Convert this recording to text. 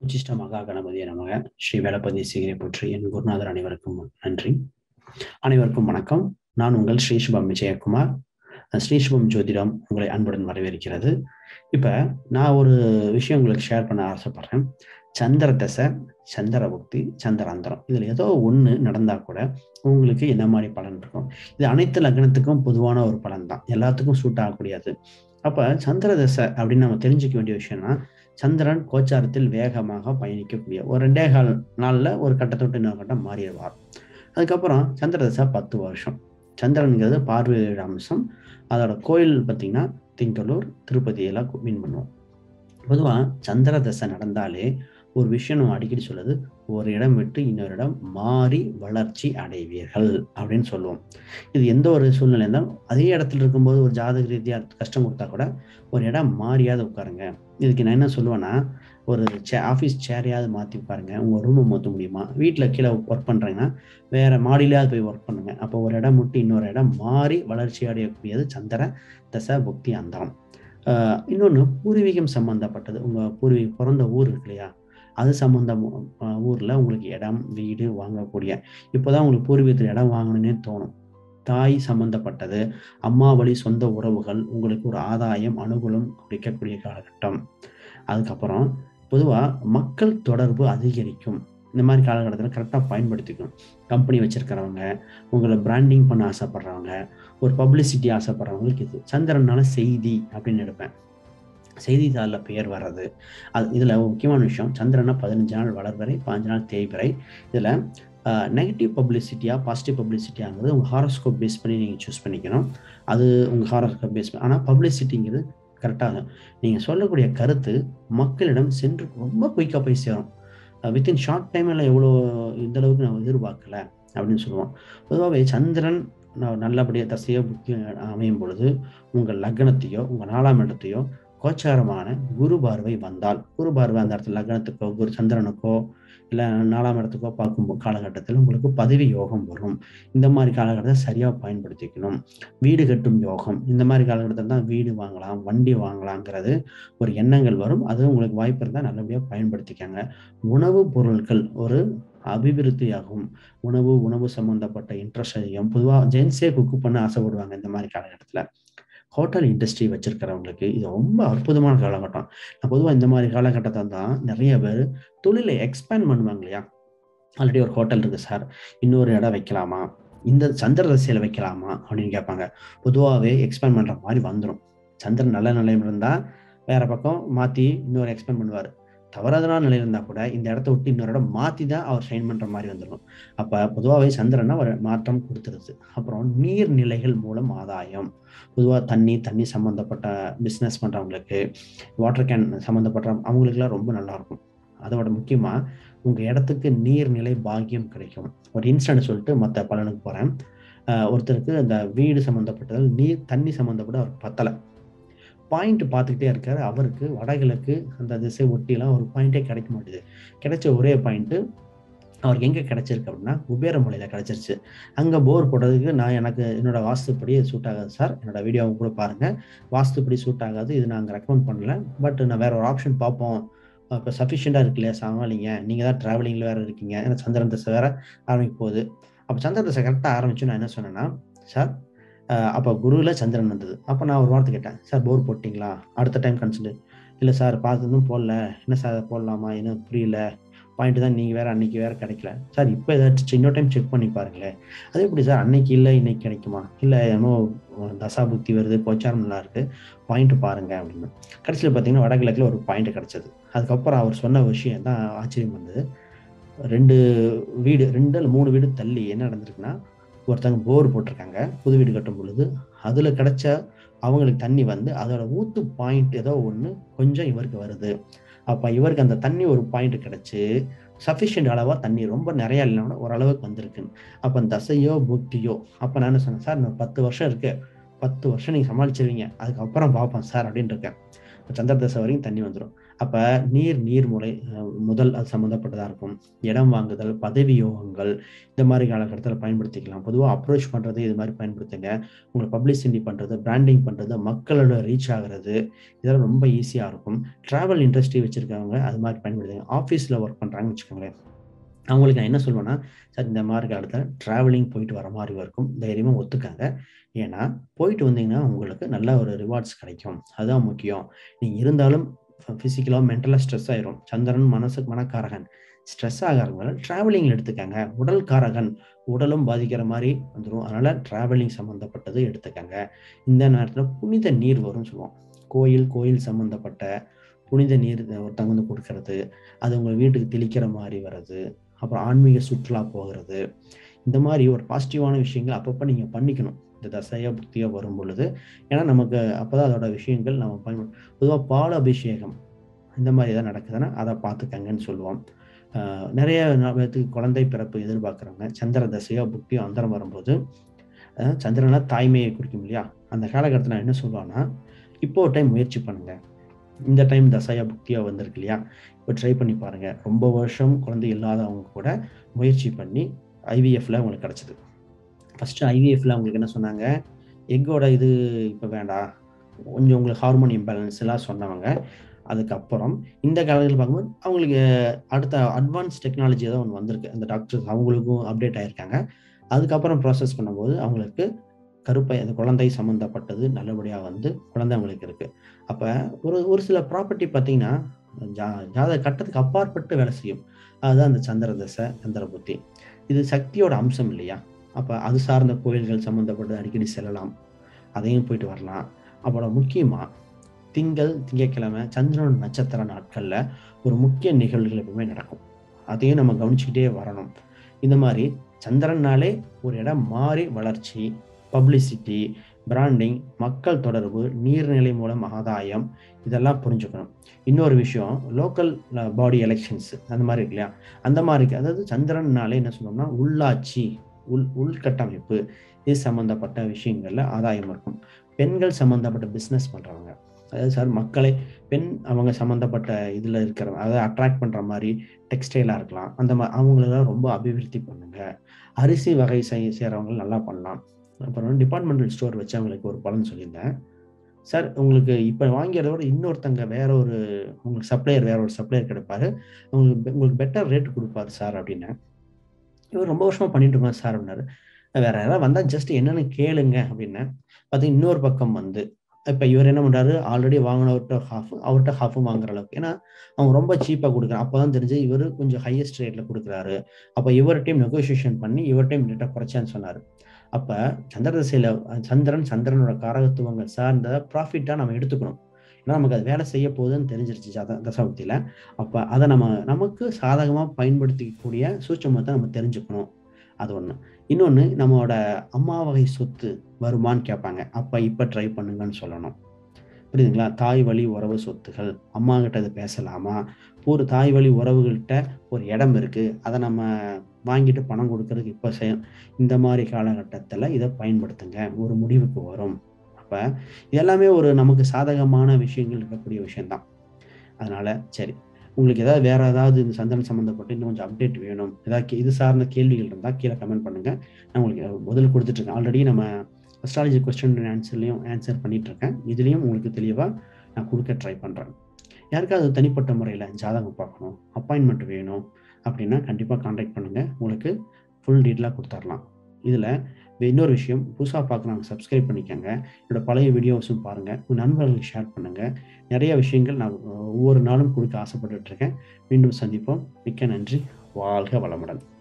உச்சிஷ்ட மகா கணபதியை நமக ஸ்ரீ வேலப்பதி சீகரை போற்றி என் குருநாதர் அனைவருக்கும் நன்றி அனைவருக்கும் வணக்கம் நான் உங்கள் ஸ்ரீசுபம் விஜயகுமார் ஸ்ரீசுபம் ஜோதிடம் உங்களை அன்புடன் வரவேற்கிறது இப்ப நான் ஒரு விஷயம் உங்களுக்கு ஷேர் பண்ண ஆசைப்படுறேன் சந்திர தசை சந்திர புக்தி சந்திராந்தரம் இதுல ஏதோ ஒண்ணு நடந்தா கூட உங்களுக்கு என்ன மாதிரி பலன் இருக்கும் இது அனைத்து லக்னத்துக்கும் பொதுவான ஒரு பலன் தான் எல்லாத்துக்கும் சூட் ஆகக்கூடியது அப்ப சந்திர தசை அப்படின்னு நம்ம தெரிஞ்சுக்க வேண்டிய விஷயம்னா சந்திரன் கோச்சாரத்தில் வேகமாக பயணிக்கக்கூடிய ஒரு ரெண்டே கால் நாள்ல ஒரு கட்டத்தை விட்டு இன்னொரு கட்டம் மாறிடுவார் அதுக்கப்புறம் சந்திர தசை பத்து வருஷம் சந்திரனுங்கிறது பார்வையிட அம்சம் அதோட கோயில் பார்த்தீங்கன்னா திங்களூர் திருப்பதி எல்லாம் மீன் பண்ணுவோம் பொதுவாக சந்திர தசை நடந்தாலே ஒரு விஷயம் நம்ம அடிக்கடி சொல்லுது ஒரு இடம் விட்டு இன்னொரு இடம் மாறி வளர்ச்சி அடைவீர்கள் அப்படின்னு சொல்லுவோம் இது எந்த ஒரு சூழ்நிலை இருந்தாலும் அதே இடத்துல இருக்கும்போது ஒரு ஜாதக ரீதியாக கஷ்டம் கொடுத்தா கூட ஒரு இடம் மாறியாவது உட்காருங்க இதுக்கு நான் என்ன சொல்லுவேன்னா ஒரு சே ஆஃபீஸ் சேரையாவது மாற்றி உட்காருங்க உங்கள் ரூமை மாற்ற முடியுமா வீட்டில் கீழே ஒர்க் பண்ணுறீங்கன்னா வேற மாடியிலாவது போய் ஒர்க் பண்ணுங்க அப்போ ஒரு இடம் விட்டு இன்னொரு இடம் மாறி வளர்ச்சி அடையக்கூடியது சந்திர தசை புக்தி அந்தரம் இன்னொன்று பூர்வீகம் சம்மந்தப்பட்டது உங்கள் பூர்வீகம் பிறந்த ஊர் இருக்கு இல்லையா அது சம்மந்த ஊரில் உங்களுக்கு இடம் வீடு வாங்கக்கூடிய இப்போதான் உங்களுக்கு பூர்வீகத்தில் இடம் வாங்கணும்னே தோணும் தாய் சம்பந்தப்பட்டது அம்மா வழி சொந்த உறவுகள் உங்களுக்கு ஒரு ஆதாயம் அனுகூலம் கிடைக்கக்கூடிய காலகட்டம் அதுக்கப்புறம் பொதுவாக மக்கள் தொடர்பு அதிகரிக்கும் இந்த மாதிரி காலகட்டத்தில் கரெக்டாக பயன்படுத்திக்கணும் கம்பெனி வச்சிருக்கிறவங்க உங்களை பிராண்டிங் பண்ண ஆசைப்படுறவங்க ஒரு பப்ளிசிட்டி ஆசைப்படுறவங்களுக்கு இது சந்திரனால செய்தி அப்படின்னு எடுப்பேன் செய்தித்தாளில் பெயர் வர்றது அது இதில் முக்கியமான விஷயம் சந்திரனா பதினஞ்சு நாள் வளர்வரை பாஞ்சு நாள் தேய்வரை இதில் நெகட்டிவ் பப்ளிசிட்டியா பாசிட்டிவ் பப்ளிசிட்டியாங்கிறது உங்கள் ஹாரோஸ்கோப் பேஸ் பண்ணி நீங்கள் சூஸ் பண்ணிக்கணும் அது உங்கள் ஹாரோஸ்கோப் பேஸ் பண்ணி ஆனால் பப்ளிசிட்டிங்கிறது கரெக்டாக நீங்கள் சொல்லக்கூடிய கருத்து மக்களிடம் சென்று ரொம்ப குயிக்காக போய் சேரும் வித்தின் ஷார்ட் டைமில் எவ்வளோ இந்த அளவுக்கு நான் எதிர்பார்க்கல அப்படின்னு சொல்லுவோம் பொதுவாகவே சந்திரன் நல்லபடியாக தசையோ புத்தி அமையும் பொழுது உங்கள் லக்னத்தையோ உங்கள் நாலாம் இடத்தையோ கோச்சாரமான குரு பார்வை வந்தால் குரு பார்வை அந்த இடத்துல லக்னத்துக்கோ குரு சந்திரனுக்கோ இல்லை நாலாம் இடத்துக்கோ பார்க்கும் காலகட்டத்தில் உங்களுக்கு பதவி யோகம் வரும் இந்த மாதிரி காலகட்டத்தை சரியாக பயன்படுத்திக்கணும் வீடு கட்டும் யோகம் இந்த மாதிரி காலகட்டத்தில் தான் வீடு வாங்கலாம் வண்டி வாங்கலாங்கிறது ஒரு எண்ணங்கள் வரும் அது உங்களுக்கு வாய்ப்பு இருந்தால் நல்லபடியாக பயன்படுத்திக்கங்க உணவு பொருட்கள் ஒரு அபிவிருத்தியாகும் உணவு உணவு சம்பந்தப்பட்ட இன்ட்ரெஸ்ட் அதிகம் பொதுவாக ஜென்ஸே குக்கு பண்ண ஆசைப்படுவாங்க இந்த மாதிரி காலகட்டத்தில் ஹோட்டல் இண்டஸ்ட்ரி வச்சிருக்கிறவங்களுக்கு இது ரொம்ப அற்புதமான காலகட்டம் நான் பொதுவாக இந்த மாதிரி காலகட்டத்தை தான் நிறைய பேர் தொழிலை எக்ஸ்பேண்ட் பண்ணுவாங்க இல்லையா ஆல்ரெடி ஒரு ஹோட்டல் இருக்கு சார் இன்னொரு இடம் வைக்கலாமா இந்த சந்திர தசையில் வைக்கலாமா அப்படின்னு கேட்பாங்க பொதுவாகவே எக்ஸ்பேண்ட் பண்ணுற மாதிரி வந்துடும் சந்திரன் நல்ல நிலையில் இருந்தால் வேற பக்கம் மாற்றி இன்னொரு எக்ஸ்பேண்ட் பண்ணுவார் தவறாதனா நிலையில் இருந்தால் கூட இந்த இடத்த விட்டு இன்னொரு இடம் மாற்றி தான் அவர் ஷைன் பண்ணுற மாதிரி வந்துடும் அப்போ பொதுவாகவே சந்திரனா ஒரு மாற்றம் கொடுத்துருது அப்புறம் நீர்நிலைகள் மூலம் ஆதாயம் பொதுவாக தண்ணி தண்ணி சம்மந்தப்பட்ட பிஸ்னஸ் பண்ணுறவங்களுக்கு வாட்டர் கேன் சம்மந்தப்பட்ட அவங்களுக்குலாம் ரொம்ப நல்லாயிருக்கும் அதோட முக்கியமாக உங்கள் இடத்துக்கு நீர்நிலை பாக்கியம் கிடைக்கும் ஒரு இன்ஸ்டன்ட் சொல்லிட்டு மற்ற பலனுக்கு போகிறேன் ஒருத்தருக்கு அந்த வீடு சம்மந்தப்பட்டது நீர் தண்ணி சம்மந்தப்பட்ட அவர் பத்தலை பாயிண்ட் பார்த்துக்கிட்டே இருக்காரு அவருக்கு வடகிழக்கு அந்த திசை ஒட்டிலாம் ஒரு பாயிண்டே கிடைக்க மாட்டேது கிடைச்ச ஒரே பாயிண்ட்டு அவருக்கு எங்கே கிடைச்சிருக்கு அப்படின்னா குபேரமலையில் கிடைச்சிருச்சு அங்கே போர் போடுறதுக்கு நான் எனக்கு என்னோட வாஸ்துப்படி சூட் ஆகாது சார் என்னோட வீடியோவை கூட பாருங்கள் வாஸ்துப்படி சூட் ஆகாது இது நாங்கள் ரெக்கமெண்ட் பண்ணல பட் நான் வேற ஒரு ஆப்ஷன் பார்ப்போம் இப்போ சஃபிஷியண்டாக இருக்கு இல்லையா சமாளிங்க நீங்கள் தான் ட்ராவலிங்கில் வேறு இருக்கீங்க ஏன்னா சந்திரன் தசை வேற ஆரம்பிக்க போகுது அப்போ சந்திரன் தசை கரெக்டாக ஆரம்பிச்சு நான் என்ன சொன்னேன்னா சார் அப்போ குருவில் சந்திரன் வந்தது அப்போ நான் ஒரு வார்த்தை கேட்டேன் சார் போர் போட்டிங்களா அடுத்த டைம் கன்சிடர் இல்லை சார் பார்த்ததும் போடல என்ன சார் போடலாமா என்ன புரியல பாயிண்ட் தான் நீங்கள் வேற அன்னைக்கு வேற கிடைக்கல சார் இப்போ ஏதாச்சும் இன்னொரு டைம் செக் பண்ணி பாருங்களேன் அது எப்படி சார் அன்னைக்கு இல்லை இன்னைக்கு கிடைக்குமா இல்லை என்னமோ தசா புத்தி வருது கோச்சாரம் நல்லா இருக்கு பாயிண்ட் பாருங்க அப்படின்னு கடைசியில் பார்த்தீங்கன்னா வடகிழக்கில் ஒரு பாயிண்ட் கிடைச்சது அதுக்கப்புறம் அவர் சொன்ன விஷயம் தான் ஆச்சரியம் வந்தது ரெண்டு வீடு ரெண்டு அல்ல மூணு வீடு தள்ளி என்ன நடந்திருக்குன்னா ஒருத்தவங்க போர் போட்டிருக்காங்க புது வீடு கட்டும் பொழுது அதில் கிடைச்ச அவங்களுக்கு தண்ணி வந்து அதோட ஊத்து பாயிண்ட் ஏதோ ஒன்று கொஞ்சம் இவருக்கு வருது அப்போ இவருக்கு அந்த தண்ணி ஒரு பாயிண்ட் கிடைச்சி சஃபிஷியன்ட் அளவாக தண்ணி ரொம்ப நிறையா இல்லைன்னா ஓரளவுக்கு வந்திருக்குன்னு அப்போ அந்த தசையோ புக்தியோ அப்போ நான் சொன்னேன் சார் இன்னும் பத்து வருஷம் இருக்கு பத்து வருஷம் நீங்கள் சமாளிச்சிருவீங்க அதுக்கப்புறம் பார்ப்போம் சார் அப்படின்னு இருக்கேன் சந்திர தசை வரைக்கும் தண்ணி வந்துடும் அப்ப நீர் நீர்முறை முதல் அது சம்மந்தப்பட்டதா இருக்கும் இடம் வாங்குதல் பதவி யோகங்கள் இந்த மாதிரி காலகட்டத்தில் பயன்படுத்திக்கலாம் பொதுவாக அப்ரோச் பண்றது இது மாதிரி பயன்படுத்துங்க உங்களை பப்ளிசிட்டி பண்றது பிராண்டிங் பண்றது மக்களோட ரீச் ஆகுறது இதெல்லாம் ரொம்ப ஈஸியா இருக்கும் டிராவல் இண்டஸ்ட்ரி வச்சிருக்கவங்க அது மாதிரி பயன்படுத்துங்க ஆஃபீஸில் ஒர்க் பண்றாங்கன்னு வச்சுக்கோங்களேன் அவங்களுக்கு நான் என்ன சொல்லுவேன்னா சார் இந்த மாதிரி காலத்தில் ட்ராவலிங் போயிட்டு வர மாதிரி இருக்கும் தைரியமாக ஒத்துக்காங்க ஏன்னா போயிட்டு வந்தீங்கன்னா உங்களுக்கு நல்ல ஒரு ரிவார்ட்ஸ் கிடைக்கும் அதுதான் முக்கியம் நீங்கள் இருந்தாலும் ஃபிசிக்கலாக மென்டலாக ஸ்ட்ரெஸ் ஆயிரும் சந்திரன் மனசு மனக்காரகன் ஸ்ட்ரெஸ் ஆகிறவங்க ட்ராவலிங் எடுத்துக்கங்க உடல் காரகன் உடலும் பாதிக்கிற மாதிரி வந்துடும் அதனால டிராவலிங் சம்மந்தப்பட்டது எடுத்துக்கங்க இந்த நேரத்தில் புனித நீர் வரும்னு சொல்லுவோம் கோயில் கோயில் சம்மந்தப்பட்ட புனித நீர் ஒருத்தவங்க வந்து கொடுக்கறது அது உங்கள் வீட்டுக்கு தெளிக்கிற மாதிரி வர்றது அப்புறம் ஆன்மீக சுற்றுலா போகிறது இந்த மாதிரி ஒரு பாசிட்டிவான விஷயங்கள் அப்பப்போ நீங்கள் பண்ணிக்கணும் இந்த தசையா புக்தியா வரும் பொழுது ஏன்னா நமக்கு அப்போதான் அதோட விஷயங்கள் நம்ம பயன்படும் பொதுவாக பால் அபிஷேகம் இந்த மாதிரி எதாவது நடக்குதுன்னா அதை பார்த்துக்கங்கன்னு சொல்லுவோம் நிறைய பேர்த்துக்கு குழந்தை பிறப்பு எதிர்பார்க்குறாங்க சந்திர தசையோ புக்தியோ அந்தரம் வரும்போது சந்திரனா தாய்மையை குறிக்கும் இல்லையா அந்த காலகட்டத்தில் நான் என்ன சொல்லுவேன்னா இப்போ ஒரு டைம் முயற்சி பண்ணுங்க இந்த டைம் தசையா புக்தியா வந்திருக்கு இல்லையா இப்போ ட்ரை பண்ணி பாருங்க ரொம்ப வருஷம் குழந்தை இல்லாதவங்க கூட முயற்சி பண்ணி ஐவிஎஃப்ல உங்களுக்கு கிடைச்சது ஃபர்ஸ்ட் ஐவிஎஃப்ல அவங்களுக்கு என்ன சொன்னாங்க எக்கோட இது இப்போ வேண்டாம் கொஞ்சம் உங்களுக்கு ஹார்மோன் இம்பேலன்ஸ் எல்லாம் சொன்னவங்க அதுக்கப்புறம் இந்த காலத்தில் பார்க்கும்போது அவங்களுக்கு அடுத்த அட்வான்ஸ் டெக்னாலஜி ஏதோ ஒன்று வந்திருக்கு அந்த டாக்டர்ஸ் அவங்களுக்கும் அப்டேட் ஆயிருக்காங்க அதுக்கப்புறம் ப்ராசஸ் பண்ணும்போது அவங்களுக்கு கருப்பை அந்த குழந்தை சம்மந்தப்பட்டது நல்லபடியாக வந்து குழந்தை அவங்களுக்கு இருக்கு அப்போ ஒரு ஒரு சில ப்ராப்பர்ட்டி பார்த்தீங்கன்னா ஜா ஜாத கட்டத்துக்கு அப்பாற்பட்டு வேலை செய்யும் அதுதான் அந்த சந்திர தசை சந்திர புத்தி இது சக்தியோட அம்சம் இல்லையா அப்போ அது சார்ந்த கோயில்கள் சம்மந்தப்பட்டு அடிக்கடி செல்லலாம் அதையும் போயிட்டு வரலாம் அப்புறம் முக்கியமாக திங்கள் திங்கக்கிழமை சந்திரனோட நட்சத்திர நாட்களில் ஒரு முக்கிய நிகழ்வுகள் எப்பவுமே நடக்கும் அதையும் நம்ம கவனிச்சுக்கிட்டே வரணும் இந்த மாதிரி சந்திரனாலே ஒரு இடம் மாறி வளர்ச்சி பப்ளிசிட்டி பிராண்டிங் மக்கள் தொடர்பு நீர்நிலை மூலம் ஆதாயம் இதெல்லாம் புரிஞ்சுக்கணும் இன்னொரு விஷயம் லோக்கல் பாடி எலெக்ஷன்ஸ் அந்த மாதிரி இருக்கு இல்லையா அந்த மாதிரி இருக்கு அதாவது சந்திரன்னாலே என்ன சொல்லணும்னா உள்ளாட்சி உள் உள்கட்டமைப்பு இது சம்மந்தப்பட்ட விஷயங்கள்ல ஆதாயம் இருக்கும் பெண்கள் சம்மந்தப்பட்ட பிஸ்னஸ் பண்றவங்க அதாவது சார் மக்களை பெண் அவங்க சம்மந்தப்பட்ட இதில் இருக்கிறவங்க அதாவது அட்ராக்ட் பண்ணுற மாதிரி டெக்ஸ்டைலாக இருக்கலாம் அந்த மாதிரி அவங்களெல்லாம் ரொம்ப அபிவிருத்தி பண்ணுங்க அரிசி வகை செய் செய்கிறவங்க நல்லா பண்ணலாம் அப்புறம் டிபார்ட்மெண்டல் ஸ்டோர் வச்சு அவங்களுக்கு ஒரு பலன் சொல்லியிருந்தேன் சார் உங்களுக்கு இப்போ வாங்கிறத விட இன்னொருத்தங்க வேற ஒரு உங்களுக்கு சப்ளையர் வேற ஒரு சப்ளையர் கிடைப்பாரு உங்களுக்கு உங்களுக்கு பெட்டர் ரேட் கொடுப்பாரு சார் அப்படின்னு இவர் ரொம்ப வருஷமா பண்ணிட்டு இருக்கோம் சார் அப்படின்னாரு வேற யாராவது வந்தா ஜஸ்ட் என்னன்னு கேளுங்க அப்படின்னு பார்த்தீங்கன்னா இன்னொரு பக்கம் வந்து இப்போ இவர் என்ன பண்றாரு ஆல்ரெடி வாங்கினவர்கிட்ட ஹாஃப் அவர்கிட்ட ஹாஃபும் வாங்குற அளவுக்கு ஏன்னா அவங்க ரொம்ப சீப்பாக கொடுக்குறாங்க அப்போதான் தெரிஞ்சு இவர் கொஞ்சம் ஹையஸ்ட் ரேட்ல கொடுக்குறாரு அப்போ இவர்கிட்டையும் நெகோசியேஷன் பண்ணி இவர்கிட்டையும் ரேட்டை குறைச்சான்னு சொன்னார் அப்போ சந்திர திசையில சந்திரன் சந்திரனோட காரகத்துவங்கள் சார்ந்த ப்ராஃபிட்டா நம்ம எடுத்துக்கணும் ஏன்னா நமக்கு அது வேலை செய்ய போகுதுன்னு தெரிஞ்சிருச்சு ஜாத தசாபத்தியில அப்போ அதை நம்ம நமக்கு சாதகமாக பயன்படுத்திக்கக்கூடிய சூட்சமத்தை நம்ம தெரிஞ்சுக்கணும் அது ஒன்று இன்னொன்று நம்மளோட அம்மா வகை சொத்து வருமான்னு கேட்பாங்க அப்போ இப்போ ட்ரை பண்ணுங்கன்னு சொல்லணும் புரியுதுங்களா தாய் வழி உறவு சொத்துகள் அம்மா கிட்ட அது பேசலாமா ஒரு தாய் வழி உறவுகள்கிட்ட ஒரு இடம் இருக்கு அதை நம்ம வாங்கிட்டு பணம் கொடுக்கறதுக்கு இப்போ செய்ய இந்த மாதிரி காலகட்டத்தில் இதை பயன்படுத்துங்க ஒரு முடிவுக்கு வரும் அப்போ எல்லாமே ஒரு நமக்கு சாதகமான விஷயங்கள் இருக்கக்கூடிய விஷயம்தான் அதனால சரி உங்களுக்கு ஏதாவது வேற ஏதாவது இந்த சந்திரன் சம்மந்தப்பட்டு இன்னும் கொஞ்சம் அப்டேட் வேணும் ஏதாவது இது சார்ந்த கேள்விகள் இருந்தால் கீழே கமெண்ட் பண்ணுங்க நான் உங்களுக்கு பதில் கொடுத்துட்டு இருக்கேன் ஆல்ரெடி நம்ம அஸ்ட்ராலஜி கொஸ்டின் ஆன்சர்லையும் ஆன்சர் பண்ணிட்டு இருக்கேன் இதுலேயும் உங்களுக்கு தெளிவாக நான் கொடுக்க ட்ரை பண்ணுறேன் யாருக்காவது தனிப்பட்ட முறையில் ஜாதகம் பார்க்கணும் அப்பாயின்மெண்ட் வேணும் அப்படின்னா கண்டிப்பாக காண்டாக்ட் பண்ணுங்கள் உங்களுக்கு ஃபுல் டீட்டெயிலாக கொடுத்துர்லாம் இதில் இன்னொரு விஷயம் புதுசாக பார்க்குறாங்க சப்ஸ்கிரைப் பண்ணிக்கோங்க என்னோட பழைய வீடியோஸும் பாருங்கள் உங்கள் நண்பர்களுக்கு ஷேர் பண்ணுங்கள் நிறைய விஷயங்கள் நான் ஒவ்வொரு நாளும் கொடுக்க ஆசைப்பட்டுட்டு இருக்கேன் மீண்டும் சந்திப்போம் மிக்க நன்றி வாழ்க வளமுடன்